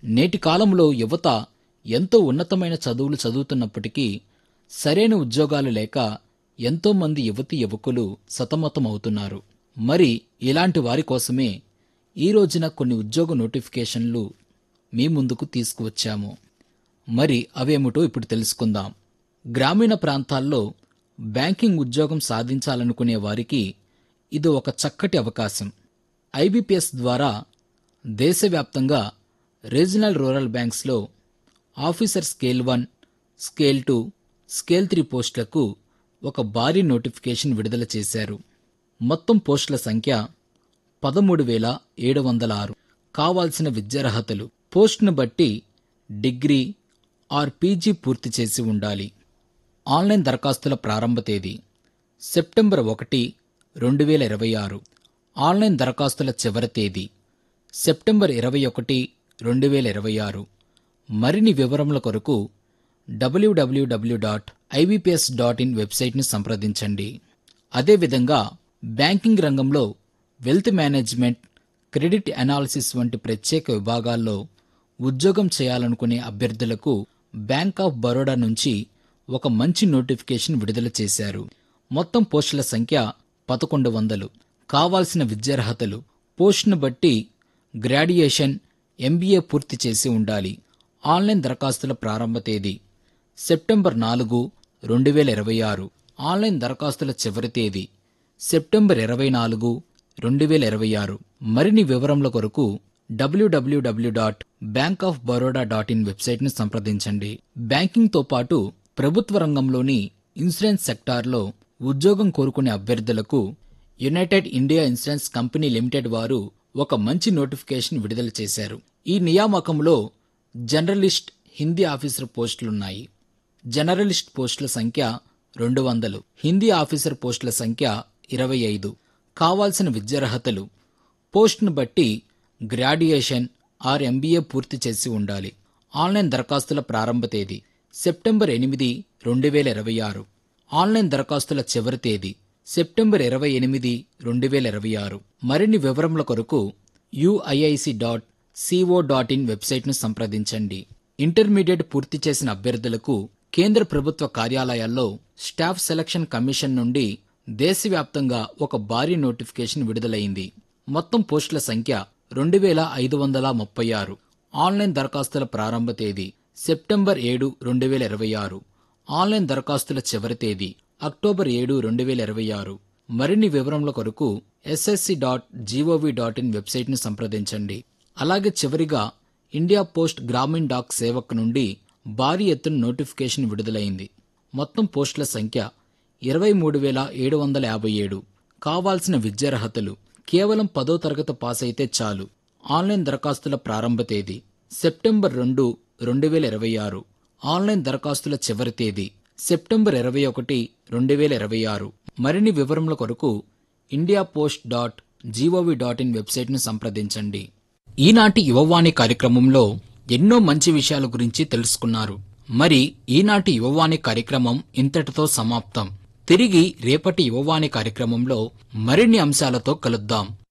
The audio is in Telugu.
నేటి కాలంలో యువత ఎంతో ఉన్నతమైన చదువులు చదువుతున్నప్పటికీ సరైన ఉద్యోగాలు లేక ఎంతో మంది యువతి యువకులు సతమతమవుతున్నారు మరి ఇలాంటి వారి కోసమే ఈ రోజున కొన్ని ఉద్యోగ నోటిఫికేషన్లు మీ ముందుకు తీసుకువచ్చాము మరి అవేమిటో ఇప్పుడు తెలుసుకుందాం గ్రామీణ ప్రాంతాల్లో బ్యాంకింగ్ ఉద్యోగం సాధించాలనుకునే వారికి ఇది ఒక చక్కటి అవకాశం ఐబీపీఎస్ ద్వారా దేశవ్యాప్తంగా రీజనల్ రూరల్ బ్యాంక్స్లో officer scale one scale two scale three పోస్టులకు ఒక భారీ నోటిఫికేషన్ విడుదల చేశారు మొత్తం పోస్టుల సంఖ్య పదమూడు వేల ఏడు వందల ఆరు కావాల్సిన విద్యార్హతలు పోస్టును బట్టి డిగ్రీ ఆర్ పీజీ పూర్తి చేసి ఉండాలి ఆన్లైన్ దరఖాస్తుల ప్రారంభ తేదీ సెప్టెంబర్ ఒకటి రెండు వేల ఇరవై ఆరు ఆన్లైన్ దరఖాస్తుల చివరి తేదీ సెప్టెంబర్ ఇరవై ఒకటి రెండు వేల ఇరవై ఆరు మరిన్ని వివరముల కొరకు WWW dot IBPS dot in వెబ్సైట్ను సంప్రదించండి అదేవిధంగా బ్యాంకింగ్ రంగంలో వెల్త్ మేనేజ్మెంట్ క్రెడిట్ అనాలిసిస్ వంటి ప్రత్యేక విభాగాల్లో ఉద్యోగం చేయాలనుకునే అభ్యర్థులకు బ్యాంక్ ఆఫ్ బరోడా నుంచి ఒక మంచి నోటిఫికేషన్ విడుదల చేశారు మొత్తం పోస్టుల సంఖ్య పదకొండు వందలు కావాల్సిన విద్యార్హతలు పోస్టును బట్టి గ్రాడ్యుయేషన్ ఎంబీఏ పూర్తి చేసి ఉండాలి ఆన్లైన్ దరఖాస్తుల ప్రారంభ తేదీ సెప్టెంబర్ నాలుగు రెండు వేల ఇరవై ఆరు ఆన్లైన్ దరఖాస్తుల చివరి తేదీ సెప్టెంబర్ ఇరవై నాలుగు రెండు వేల ఇరవై ఆరు మరిన్ని వివరముల కొరకు WWW dot bank of Baroda dot in వెబ్సైట్ను సంప్రదించండి బ్యాంకింగ్తో పాటు ప్రభుత్వ రంగంలోని ఇన్సూరెన్స్ సెక్టార్లో ఉద్యోగం కోరుకునే అభ్యర్థులకు United India insurance company limited వారు ఒక మంచి నోటిఫికేషన్ విడుదల చేశారు ఈ నియామకంలో జర్నలిస్ట్ హిందీ ఆఫీసర్ పోస్టులున్నాయి జర్నలిస్ట్ పోస్టుల సంఖ్య రెండు వందలు హిందీ ఆఫీసర్ పోస్టుల సంఖ్య ఇరవై ఐదు కావాల్సిన విద్యార్హతలు పోస్టును బట్టి గ్రాడ్యుయేషన్ ఆర్ ఎంబీఏ పూర్తి చేసి ఉండాలి ఆన్లైన్ దరఖాస్తుల ప్రారంభ తేదీ సెప్టెంబర్ ఎనిమిది రెండు వేల ఇరవై ఆరు ఆన్లైన్ దరఖాస్తుల చివరి తేదీ సెప్టెంబర్ ఇరవై ఎనిమిది రెండు వేల ఇరవై ఆరు మరిన్ని వివరముల కొరకు UIIC dot CO dot in వెబ్సైట్ను సంప్రదించండి ఇంటర్మీడియట్ పూర్తి చేసిన అభ్యర్థులకు కేంద్ర ప్రభుత్వ కార్యాలయాల్లో స్టాఫ్ సెలక్షన్ కమిషన్ నుండి దేశవ్యాప్తంగా ఒక భారీ నోటిఫికేషన్ విడుదలైంది మొత్తం పోస్టుల సంఖ్య రెండు వేల ఐదు వందల ముప్పై ఆరు ఆన్లైన్ దరఖాస్తుల ప్రారంభ తేదీ సెప్టెంబర్ ఏడు రెండు వేల ఇరవై ఆరు ఆన్లైన్ దరఖాస్తుల చివరి తేదీ అక్టోబర్ ఏడు రెండు వేల ఇరవై ఆరు మరిన్ని వివరముల కొరకు SSC dot GOV dot in వెబ్సైట్ను సంప్రదించండి అలాగే చివరిగా ఇండియా పోస్ట్ గ్రామీణ్ డాక్ సేవక్ నుండి భారీ ఎత్తున నోటిఫికేషన్ విడుదలైంది మొత్తం పోస్టుల సంఖ్య ఇరవై మూడు వేల ఏడు వందల యాభై ఏడు కావాల్సిన విద్యార్హతలు కేవలం పదో తరగతి పాస్ అయితే చాలు ఆన్లైన్ దరఖాస్తుల ప్రారంభ తేదీ సెప్టెంబర్ రెండు రెండు వేల ఇరవై ఆరు ఆన్లైన్ దరఖాస్తుల చివరి తేదీ సెప్టెంబర్ ఇరవై ఒకటి రెండు వేల ఇరవై ఆరు మరిన్ని వివరముల కొరకు India post dot GOV dot in వెబ్సైట్ను సంప్రదించండి ఈనాటి యువవాణి కార్యక్రమంలో ఎన్నో మంచి విషయాల గురించి తెలుసుకున్నారు మరి ఈనాటి యువవాణి కార్యక్రమం ఇంతటితో సమాప్తం తిరిగి రేపటి యువవాణి కార్యక్రమంలో మరిన్ని అంశాలతో కలుద్దాం